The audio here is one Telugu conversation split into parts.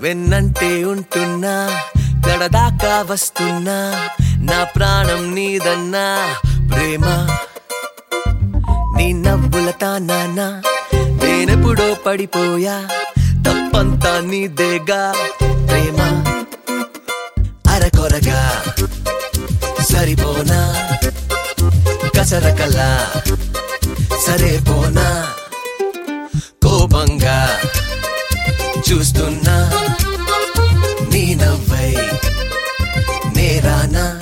వెన్నంటే ఉంటున్నా గడదాకా వస్తున్నా నా ప్రాణం నీదన్నా ప్రేమ నీ నవ్వుల తానా నేనెప్పుడో పడిపోయా తప్పంతా నీదేగా ప్రేమ అరకొరగా సరిపోనా కసరకలా సరే పోనా కోపంగా చూస్తున్నా నీ నవ్వై నేరానా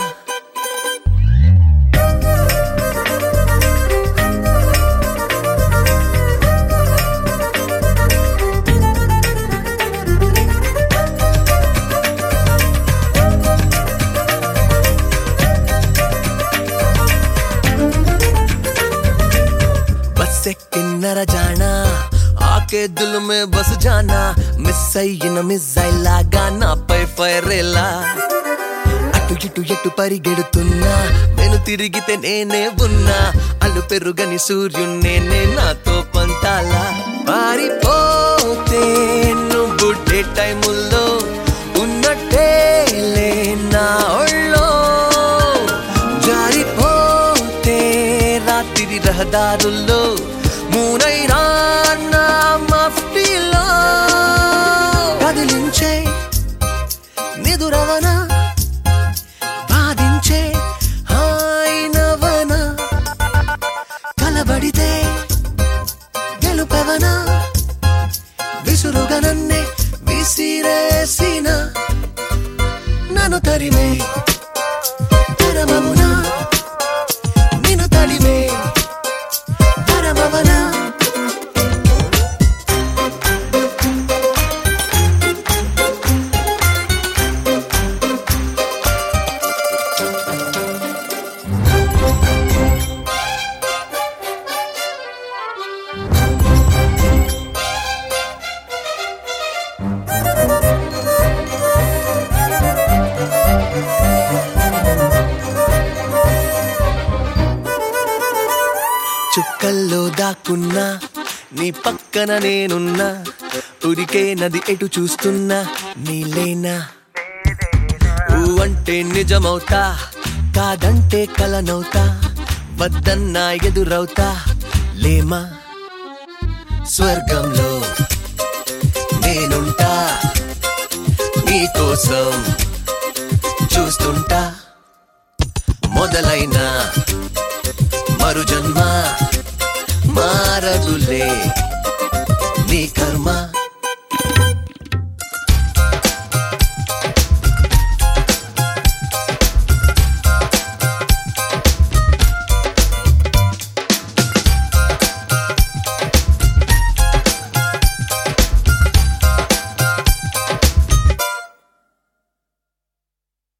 बस से किन्नर जाना आके दिल में बस जाना మిస్ అయిన మిస్సైల్ లాగా నాపై ఫైరేలా అటు ఇటు ఎటు పరిగెడుతున్నా నేను తిరిగితే నేనే ఉన్నా అల్లు పెరుగని సూర్యున్నే నే నాతో పంతాలా పారిపోతే నువ్వు డే టైముల్లో ఉన్నట్టే లే నా ఒళ్ళో జారిపోతే రాత్రి రహదారుల్లో మూనైనా నా మఫ్టీలో కదిలించే నిదురవన బాధించే హాయినవన కలబడితే గెలుపవన విసురుగా నన్నే విసిరేసిన నన్ను తరిమే తరమమునా నిన్ను తడిమే తరమవనా చుక్కల్లో దాక్కున్నా నీ పక్కన నేనున్నా ఉరికే నది ఎటు చూస్తున్నా నీలేనా ఊ అంటే నిజమవుతా కాదంటే కలనవుతా వద్దన్నా ఎదురవుతా లేమా స్వర్గంలో నేనుంటా నీకోసం చూస్తుంటా మొదలైన మరు జన్మ మారదులే నీ కథ